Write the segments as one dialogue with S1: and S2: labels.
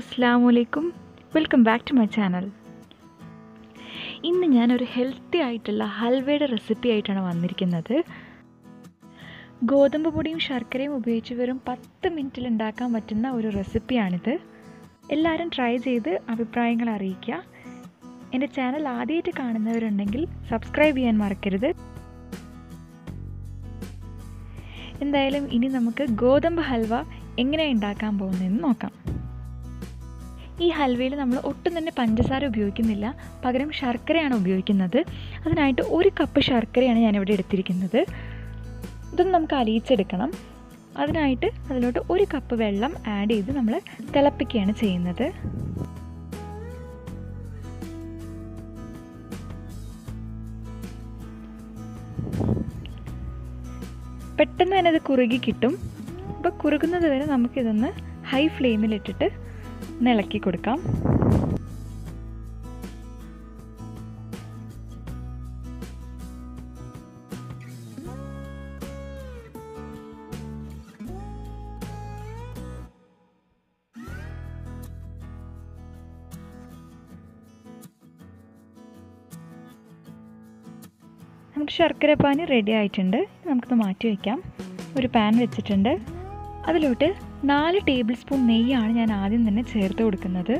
S1: അസ്സാം വലൈക്കും welcome back to my channel ഇന്ന് ഞാനൊരു ഹെൽത്തി ആയിട്ടുള്ള ഹൽവയുടെ റെസിപ്പി ആയിട്ടാണ് വന്നിരിക്കുന്നത് ഗോതമ്പ് പൊടിയും ശർക്കരയും ഉപയോഗിച്ച് വെറും പത്ത് മിനിറ്റിൽ ഉണ്ടാക്കാൻ പറ്റുന്ന ഒരു റെസിപ്പിയാണിത് എല്ലാവരും ട്രൈ ചെയ്ത് അഭിപ്രായങ്ങൾ അറിയിക്കുക എൻ്റെ ചാനൽ ആദ്യമായിട്ട് കാണുന്നവരുണ്ടെങ്കിൽ സബ്സ്ക്രൈബ് ചെയ്യാൻ മറക്കരുത് എന്തായാലും ഇനി നമുക്ക് ഗോതമ്പ് ഹൽവ എങ്ങനെയാണ് ഉണ്ടാക്കാൻ പോകുന്നതെന്ന് നോക്കാം ഈ ഹൽവയിൽ നമ്മൾ ഒട്ടും തന്നെ പഞ്ചസാര ഉപയോഗിക്കുന്നില്ല പകരം ശർക്കരയാണ് ഉപയോഗിക്കുന്നത് അതിനായിട്ട് ഒരു കപ്പ് ശർക്കരയാണ് ഞാനിവിടെ എടുത്തിരിക്കുന്നത് ഇതൊന്ന് നമുക്ക് അലിയിച്ചെടുക്കണം അതിനായിട്ട് അതിലോട്ട് ഒരു കപ്പ് വെള്ളം ആഡ് ചെയ്ത് നമ്മൾ തിളപ്പിക്കുകയാണ് ചെയ്യുന്നത് പെട്ടെന്ന് തന്നെ അത് കുറുകി കിട്ടും അപ്പോൾ കുറുകുന്നത് വരെ നമുക്കിതൊന്ന് ഹൈ ഫ്ലെയിമിലിട്ടിട്ട് ഒന്ന് ഇളക്കി കൊടുക്കാം നമുക്ക് ശർക്കരപ്പാനി റെഡി ആയിട്ടുണ്ട് നമുക്കത് മാറ്റി വയ്ക്കാം ഒരു പാൻ വെച്ചിട്ടുണ്ട് അതിലോട്ട് നാല് ടേബിൾ സ്പൂൺ നെയ്യാണ് ഞാൻ ആദ്യം തന്നെ ചേർത്ത് കൊടുക്കുന്നത്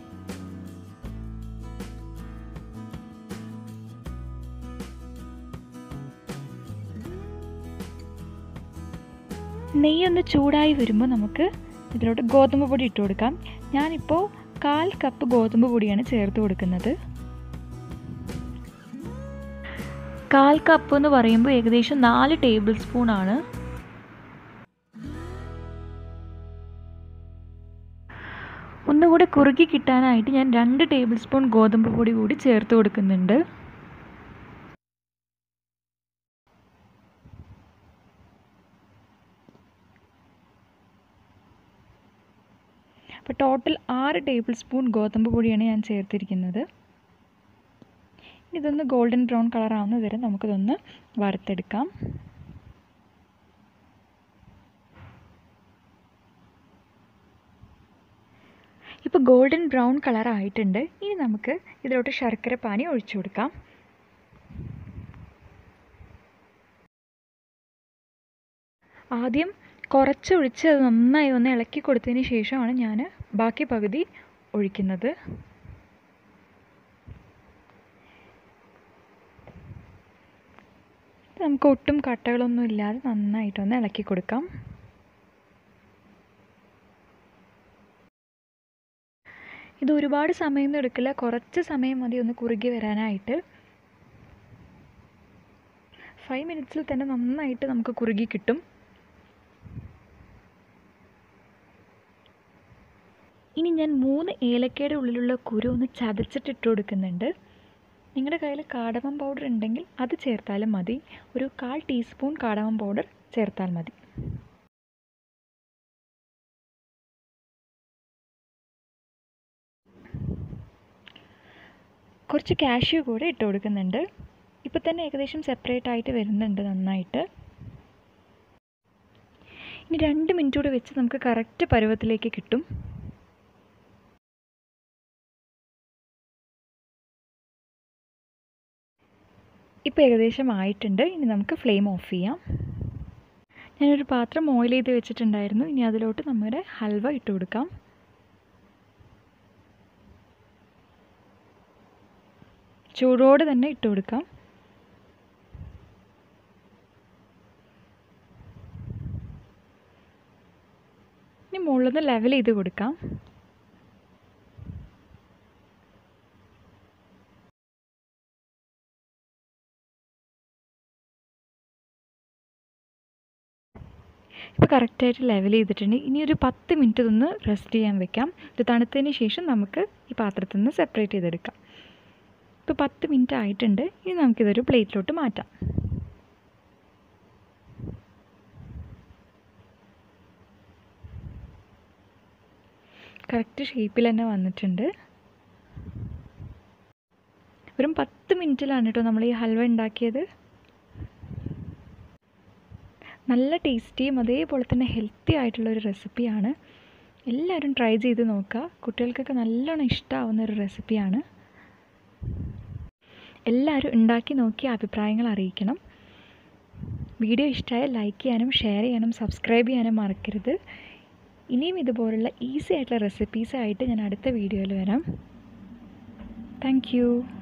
S1: നെയ്യൊന്ന് ചൂടായി വരുമ്പോൾ നമുക്ക് ഇതിലോട്ട് ഗോതമ്പ് പൊടി ഇട്ട് കൊടുക്കാം ഞാനിപ്പോൾ കാൽ കപ്പ് ഗോതമ്പ് പൊടിയാണ് ചേർത്ത് കൊടുക്കുന്നത് കാൽ കപ്പ് എന്ന് പറയുമ്പോൾ ഏകദേശം നാല് ടേബിൾ സ്പൂൺ ആണ് ഒന്നുകൂടെ കുറുക്കി കിട്ടാനായിട്ട് ഞാൻ രണ്ട് ടേബിൾ സ്പൂൺ ഗോതമ്പ് പൊടി കൂടി ചേർത്ത് കൊടുക്കുന്നുണ്ട് അപ്പോൾ ടോട്ടൽ ആറ് ടേബിൾ സ്പൂൺ ഗോതമ്പ് പൊടിയാണ് ഞാൻ ചേർത്തിരിക്കുന്നത് ഇതൊന്ന് ഗോൾഡൻ ബ്രൗൺ കളർ ആവുന്നത് വരെ നമുക്കിതൊന്ന് വറുത്തെടുക്കാം ഇപ്പോൾ ഗോൾഡൻ ബ്രൗൺ കളർ ആയിട്ടുണ്ട് ഇനി നമുക്ക് ഇതിലോട്ട് ശർക്കര പാനി ഒഴിച്ചു കൊടുക്കാം ആദ്യം കുറച്ചൊഴിച്ച് അത് നന്നായി ഒന്ന് ഇളക്കി കൊടുത്തതിന് ശേഷമാണ് ഞാൻ ബാക്കി പകുതി ഒഴിക്കുന്നത് നമുക്ക് ഒട്ടും കട്ടകളൊന്നും ഇല്ലാതെ നന്നായിട്ടൊന്ന് ഇളക്കി കൊടുക്കാം ഇത് ഒരുപാട് സമയമൊന്നും എടുക്കില്ല കുറച്ച് സമയം മതി ഒന്ന് കുറുകി വരാനായിട്ട് ഫൈവ് മിനിറ്റ്സിൽ തന്നെ നന്നായിട്ട് നമുക്ക് കുറുകി കിട്ടും ഇനി ഞാൻ മൂന്ന് ഏലക്കയുടെ ഉള്ളിലുള്ള കുരു ഒന്ന് ചതച്ചിട്ട് ഇട്ട് കൊടുക്കുന്നുണ്ട് നിങ്ങളുടെ കയ്യിൽ കാടമം പൗഡർ ഉണ്ടെങ്കിൽ അത് ചേർത്താലും മതി ഒരു കാൽ ടീസ്പൂൺ കാടമം പൗഡർ ചേർത്താൽ മതി കുറച്ച് കാഷ്യൂ കൂടെ ഇട്ട് കൊടുക്കുന്നുണ്ട് ഇപ്പോൾ തന്നെ ഏകദേശം സെപ്പറേറ്റ് ആയിട്ട് വരുന്നുണ്ട് നന്നായിട്ട് ഇനി രണ്ട് മിനിറ്റ് കൂടെ വെച്ച് നമുക്ക് കറക്റ്റ് പരുവത്തിലേക്ക് കിട്ടും ഇപ്പോൾ ഏകദേശം ആയിട്ടുണ്ട് ഇനി നമുക്ക് ഫ്ലെയിം ഓഫ് ചെയ്യാം ഞാനൊരു പാത്രം ഓയിൽ ചെയ്ത് വെച്ചിട്ടുണ്ടായിരുന്നു ഇനി അതിലോട്ട് നമ്മുടെ ഹൽവ ഇട്ട് കൊടുക്കാം ചൂടോടെ തന്നെ ഇട്ട് കൊടുക്കാം ഇനി മുകളിൽ നിന്ന് ലെവൽ ചെയ്ത് കൊടുക്കാം ഇപ്പോൾ കറക്റ്റായിട്ട് ലെവൽ ചെയ്തിട്ടുണ്ട് ഇനി ഒരു പത്ത് മിനിറ്റ് ഇതൊന്ന് റെസ്റ്റ് ചെയ്യാൻ വെക്കാം ഇത് തണുത്തതിന് ശേഷം നമുക്ക് ഈ പാത്രത്തിൽ നിന്ന് സെപ്പറേറ്റ് ചെയ്തെടുക്കാം ഇപ്പോൾ പത്ത് മിനിറ്റ് ആയിട്ടുണ്ട് ഇനി നമുക്കിതൊരു പ്ലേറ്റിലോട്ട് മാറ്റാം കറക്റ്റ് ഷേപ്പിൽ തന്നെ വന്നിട്ടുണ്ട് വെറും പത്ത് മിനിറ്റിലാണ് കേട്ടോ നമ്മൾ ഈ ഹൽവ ഉണ്ടാക്കിയത് നല്ല ടേസ്റ്റിയും അതേപോലെ തന്നെ ഹെൽത്തി ആയിട്ടുള്ള ഒരു റെസിപ്പിയാണ് എല്ലാവരും ട്രൈ ചെയ്ത് നോക്കുക കുട്ടികൾക്കൊക്കെ നല്ലോണം ഇഷ്ടമാവുന്ന ഒരു റെസിപ്പിയാണ് എല്ലാവരും ഉണ്ടാക്കി നോക്കി അഭിപ്രായങ്ങൾ അറിയിക്കണം വീഡിയോ ഇഷ്ടമായാൽ ലൈക്ക് ചെയ്യാനും ഷെയർ ചെയ്യാനും സബ്സ്ക്രൈബ് ചെയ്യാനും മറക്കരുത് ഇനിയും ഇതുപോലുള്ള ഈസി ആയിട്ടുള്ള റെസിപ്പീസായിട്ട് ഞാൻ അടുത്ത വീഡിയോയിൽ വരാം താങ്ക്